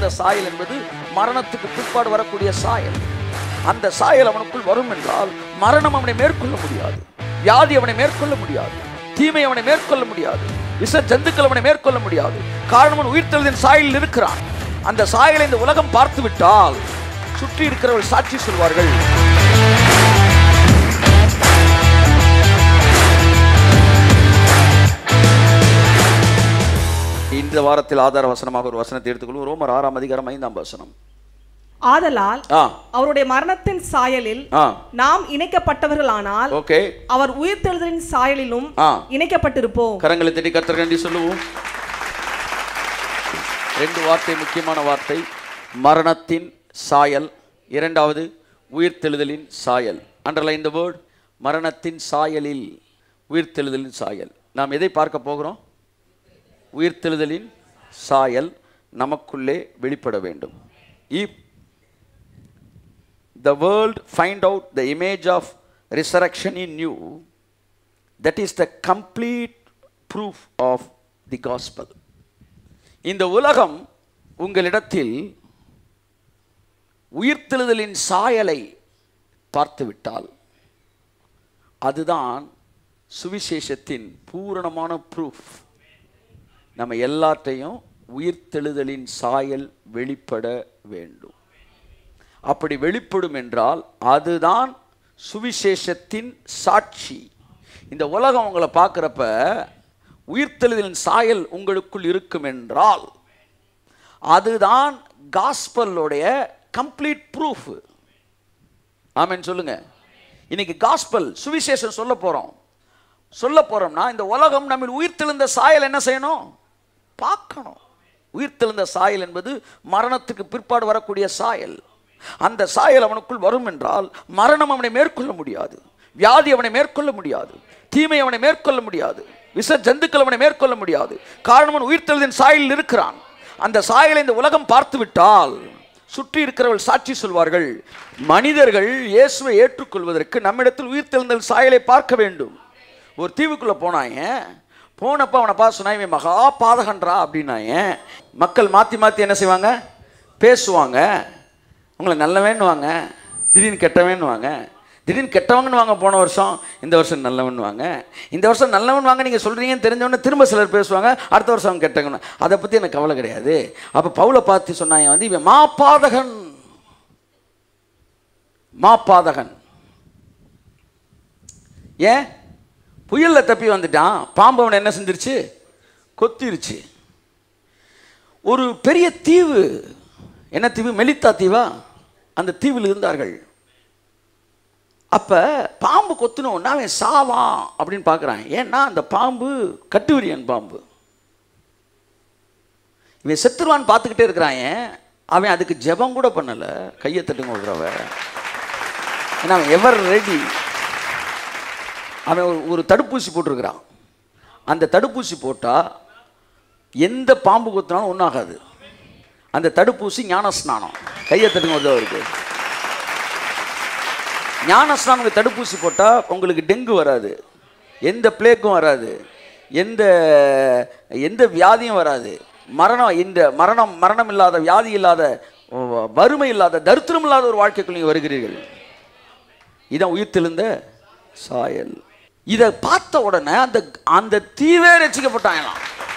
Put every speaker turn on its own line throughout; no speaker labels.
உயிர்த்தெழுந்த சாயல் என்பது மரணத்துக்கு பிற்பாடு வரக்கூடிய சாயல் அந்த சாயல் அவனுக்குள் வரும் என்றால் மரணம் அவனை மேற்கொள்ள முடியாது வியாதி அவனை மேற்கொள்ள முடியாது தீமை அவனை மேற்கொள்ள முடியாது விஷ ஜந்துக்கள் அவனை மேற்கொள்ள முடியாது காரணம் அவன் உயிர்த்தெழுதின் சாயலில் இருக்கிறான் அந்த சாயலை இந்த உலகம் பார்த்து விட்டால் சுற்றி இருக்கிறவர்கள் சாட்சி சொல்வார்கள் இந்த வாரத்தில் ஆதார வசனமாக ஒரு வசனத்தை எடுத்துக்கொள்வோம் ரோமர் ஆறாம் அதிகாரம் ஐந்தாம் வசனம்
ஆதலால்
ஆ
அவருடைய மரணத்தின் சாயலில்
ஆ
நாம் இணைக்கப்பட்டவர்களானால்
ஓகே
அவர் உயிர்த்தெழுதலின் சாயலிலும்
ஆ
இணைக்கப்பட்டிருப்போம்
கரங்களை தட்டி கர்த்தர் நன்றி சொல்லுவோம் ரெண்டு வார்த்தை முக்கியமான வார்த்தை மரணத்தின் சாயல் இரண்டாவது உயிர்த்தெழுதலின் சாயல் அண்டர்லைன் த வேர்ட் மரணத்தின் சாயலில் உயிர்த்தெழுதலின் சாயல் நாம் எதை பார்க்க போகிறோம் உயிர்த்தெழுதலின் சாயல் நமக்குள்ளே வெளிப்பட வேண்டும் இப் the world find out the image of resurrection in you that is the complete proof of the gospel இந்த உலகம் உங்களிடத்தில் உயிர்த்தெழுதலின் சாயலை பார்த்துவிட்டால் அதுதான் சுவிசேஷத்தின் பூரணமான ப்ரூஃப் நம்ம எல்லாத்தையும் உயிர்த்தெழுதலின் சாயல் வெளிப்பட வேண்டும் அப்படி வெளிப்படும் என்றால் அதுதான் சுவிசேஷத்தின் சாட்சி இந்த உலகம் உங்களை பார்க்குறப்ப உயிர்த்தெழுதலின் சாயல் உங்களுக்குள் இருக்கும் என்றால் அதுதான் காஸ்பலோடைய கம்ப்ளீட் ப்ரூஃப் ஆமென் சொல்லுங்க இன்னைக்கு காஸ்பல் சுவிசேஷம் சொல்ல போறோம் சொல்ல போறோம்னா இந்த உலகம் நம்ம உயிர்த்தெழுந்த சாயல் என்ன செய்யணும் பார்க்கணும் உயிர்த்தெழுந்த சாயல் என்பது மரணத்துக்கு பிற்பாடு வரக்கூடிய சாயல் அந்த சாயல் அவனுக்குள் வரும் என்றால் மரணம் அவனை மேற்கொள்ள முடியாது வியாதி அவனை மேற்கொள்ள முடியாது தீமை அவனை மேற்கொள்ள முடியாது விஷ ஜந்துக்கள் அவனை மேற்கொள்ள முடியாது காரணம் அவன் உயிர்த்தெழுதின் சாயலில் இருக்கிறான் அந்த சாயலை இந்த உலகம் பார்த்து விட்டால் சுற்றி இருக்கிறவர்கள் சாட்சி சொல்வார்கள் மனிதர்கள் இயேசுவை ஏற்றுக்கொள்வதற்கு நம்மிடத்தில் உயிர்த்தெழுந்தல் சாயலை பார்க்க வேண்டும் ஒரு தீவுக்குள்ள போனாங்க போனப்ப அவனை பார்த்து சொன்னா இவன் மகா பாதகன்றா அப்படின்னாங்க மக்கள் மாற்றி மாற்றி என்ன செய்வாங்க பேசுவாங்க உங்களை நல்லவேன்னுவாங்க திடீர்னு கெட்டவேன்னுவாங்க திடீர்னு கெட்டவங்கன்னு வாங்க போன வருஷம் இந்த வருஷம் நல்லவன் வாங்க இந்த வருஷம் நல்லவன் வாங்க நீங்கள் சொல்கிறீங்கன்னு தெரிஞ்சவொடனே திரும்ப சிலர் பேசுவாங்க அடுத்த வருஷம் அவங்க கெட்டவங்க அதை பற்றி எனக்கு கவலை கிடையாது அப்போ பவுலை பார்த்து சொன்னாங்க வந்து இவன் மாப்பாதகன் மாப்பாதகன் ஏன் புயலில் தப்பி வந்துட்டான் பாம்பு அவனை என்ன செஞ்சிருச்சு கொத்திருச்சு ஒரு பெரிய தீவு என்ன தீவு மெலித்தா தீவா அந்த தீவில் இருந்தார்கள் அப்போ பாம்பு கொத்துன உடனே அவன் சாவான் அப்படின்னு பார்க்குறான் ஏன்னா அந்த பாம்பு கட்டுவிரியன் பாம்பு இவன் செத்துருவான்னு பார்த்துக்கிட்டே இருக்கிறான் அவன் அதுக்கு ஜெபம் கூட பண்ணலை கையை தட்டுங்க ஒரு தடவை ஏன்னா அவன் எவர் ரெடி அவன் ஒரு ஒரு தடுப்பூசி போட்டிருக்கிறான் அந்த தடுப்பூசி போட்டால் எந்த பாம்பு கொத்தினாலும் ஒன்றாகாது அந்த தடுப்பூசி ஞானஸ்நானம் கையை தட்டுங்க ஒரு அவருக்கு ஞானஸ்நானுக்கு தடுப்பூசி போட்டால் உங்களுக்கு டெங்கு வராது எந்த பிளேக்கும் வராது எந்த எந்த வியாதியும் வராது மரணம் இந்த மரணம் மரணம் இல்லாத வியாதி இல்லாத வ- வறுமை இல்லாத தரித்திரம் இல்லாத ஒரு வாழ்க்கைக்குள் நீங்கள் வருகிறீர்கள் இதான் உயிர்த்தெழுந்த சாயல் இதை பார்த்த உடனே அந்த அந்த தீவே ரசிக்கப்பட்டாங்களாம்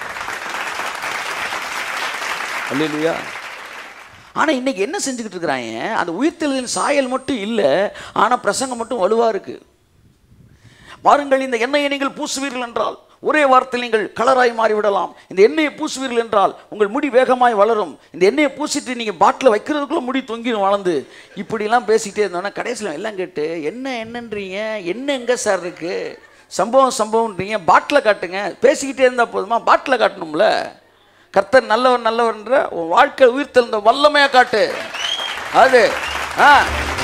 அல்லையா ஆனால் இன்னைக்கு என்ன செஞ்சுக்கிட்டு இருக்கிறாங்க அந்த உயிர்த்தெழுதலின் சாயல் மட்டும் இல்லை ஆனால் பிரசங்கம் மட்டும் வலுவாக இருக்கு பாருங்கள் இந்த எண்ணெயை நீங்கள் பூசுவீர்கள் என்றால் ஒரே வாரத்தில் நீங்கள் கலராய் மாறிவிடலாம் இந்த எண்ணெயை பூசுவீர்கள் என்றால் உங்கள் முடி வேகமாய் வளரும் இந்த எண்ணெயை பூசிட்டு நீங்கள் பாட்டில் வைக்கிறதுக்குள்ள முடி தொங்கிடும் வளர்ந்து இப்படிலாம் பேசிக்கிட்டே இருந்தோன்னா கடைசியில் எல்லாம் கேட்டு என்ன என்னன்றீங்க என்ன எங்கே சார் இருக்கு சம்பவம் சம்பவம்ன்றீங்க பாட்டில் காட்டுங்க பேசிக்கிட்டே இருந்தால் போதுமா பாட்டில் காட்டணும்ல கர்த்தர் நல்லவர் நல்லவர்ன்ற உன் வாழ்க்கை உயிர்த்தெழுந்த வல்லமையாக காட்டு அது ஆ